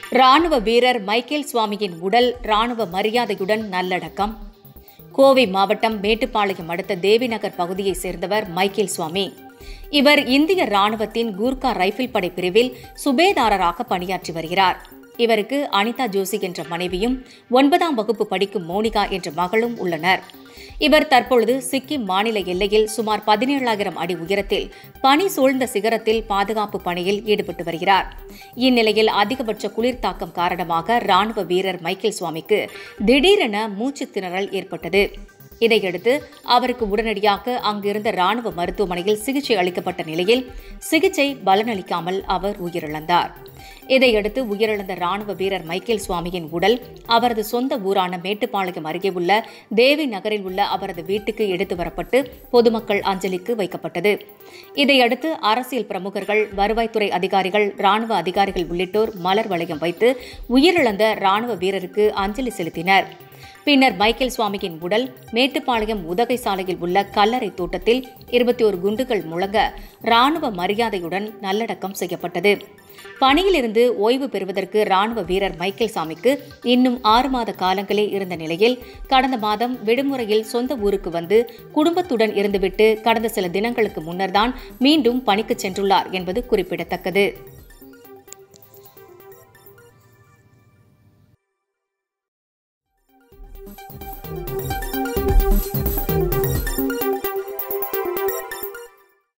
ராணுவ வீரர் மைக்கேல் சுவாமியின் உடல் ராணுவ மரியாதையுடன் நல்லடக்கம் கோவை மாவட்டம் மேட்டுப்பாளையம் அடுத்த தேவிநகர் பகுதியைச் சேர்ந்தவர் மைக்கேல் சுவாமி இவர் இந்திய ராணுவத்தின் கூர்கா ரைபிள் படை பிரிவில் சுபேதாரராக பணியாற்றி வருகிறார் இவருக்கு அனிதா ஜோஷி என்ற மனைவியும் ஒன்பதாம் வகுப்பு படிக்கும் மோனிகா என்ற மகளும் உள்ளனர் இவர் தற்பொழுது சிக்கிம் மாநில எல்லையில் சுமார் பதினேழாயிரம் அடி உயரத்தில் பனி சூழ்ந்த சிகரத்தில் பாதுகாப்பு பணியில் ஈடுபட்டு வருகிறார் இந்நிலையில் அதிகபட்ச குளிர் தாக்கம் காரணமாக ராணுவ வீரர் மைக்கேல் சுவாமிக்கு திடீரென மூச்சு திணறல் ஏற்பட்டது இதையடுத்து அவருக்கு உடனடியாக அங்கிருந்த ராணுவ மருத்துவமனையில் சிகிச்சை அளிக்கப்பட்ட நிலையில் சிகிச்சை பலனளிக்காமல் அவர் உயிரிழந்தார் இதையடுத்து உயிரிழந்த ராணுவ வீரர் மைக்கேல் சுவாமியின் உடல் அவரது சொந்த ஊரான மேட்டுப்பாளையம் அருகே உள்ள தேவி நகரில் உள்ள அவரது வீட்டுக்கு எடுத்து வரப்பட்டு பொதுமக்கள் அஞ்சலிக்கு வைக்கப்பட்டது இதையடுத்து அரசியல் பிரமுகர்கள் வருவாய்த்துறை அதிகாரிகள் ராணுவ அதிகாரிகள் உள்ளிட்டோர் மலர் வளையம் வைத்து உயிரிழந்த ராணுவ வீரருக்கு அஞ்சலி செலுத்தினர் பின்னர் மைக்கேல் சுவாமியின் உடல் மேட்டுப்பாளையம் உதகை சாலையில் உள்ள கல்லறை தோட்டத்தில் இருபத்தி ஒரு குண்டுகள் முழங்க ராணுவ மரியாதையுடன் நல்லடக்கம் செய்யப்பட்டது பணியிலிருந்து ஓய்வு பெறுவதற்கு ராணுவ வீரர் மைக்கேல் சாமிக்கு இன்னும் ஆறு மாத காலங்களே இருந்த நிலையில் கடந்த மாதம் விடுமுறையில் சொந்த ஊருக்கு வந்து குடும்பத்துடன் இருந்துவிட்டு கடந்த சில தினங்களுக்கு முன்னர்தான் மீண்டும் பணிக்கு சென்றுள்ளார் என்பது குறிப்பிடத்தக்கது